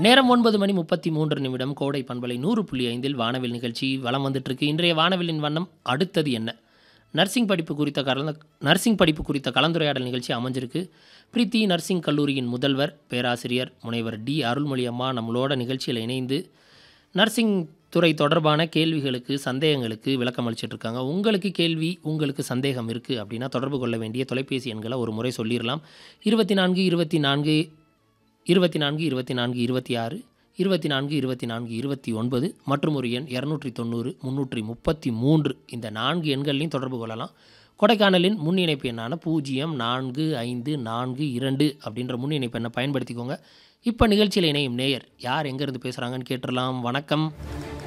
நேரம் ஒன்பது மணி முப்பத்தி மூன்று நிமிடம் கோடை பண்பலை நூறு புள்ளி ஐந்தில் வானவில் நிகழ்ச்சி வலம் வந்துட்டுருக்கு இன்றைய வானவிலின் வண்ணம் அடுத்தது என்ன நர்சிங் படிப்பு குறித்த கலந்த நர்சிங் படிப்பு குறித்த கலந்துரையாடல் நிகழ்ச்சி அமைஞ்சிருக்கு பிரீத்தி நர்சிங் கல்லூரியின் முதல்வர் பேராசிரியர் முனைவர் டி அருள்மொழி அம்மா நம்மளோட நிகழ்ச்சியில் இணைந்து நர்சிங் துறை தொடர்பான கேள்விகளுக்கு சந்தேகங்களுக்கு விளக்கம் அளிச்சிட்டு இருக்காங்க உங்களுக்கு கேள்வி உங்களுக்கு சந்தேகம் இருக்குது அப்படின்னா தொடர்பு கொள்ள வேண்டிய தொலைபேசி எண்களை ஒரு முறை சொல்லிடலாம் இருபத்தி நான்கு இருபத்தி நான்கு இருபத்தி நான்கு இருபத்தி நான்கு இருபத்தி ஆறு இருபத்தி நான்கு இருபத்தி நான்கு இருபத்தி ஒன்பது மற்றும் ஒரு எண் இரநூற்றி தொண்ணூறு முந்நூற்றி முப்பத்தி மூன்று இந்த நான்கு எண்கள்லையும் தொடர்பு கொள்ளலாம் கொடைக்கானலின் முன் இணைப்பு எண்ணான பூஜ்ஜியம் நான்கு ஐந்து நான்கு இரண்டு அப்படின்ற முன் இணைப்பு எண்ணை பயன்படுத்திக்கோங்க இப்போ நிகழ்ச்சியில் இணையும் நேயர் யார் எங்கேருந்து பேசுகிறாங்கன்னு கேட்டுடலாம் வணக்கம்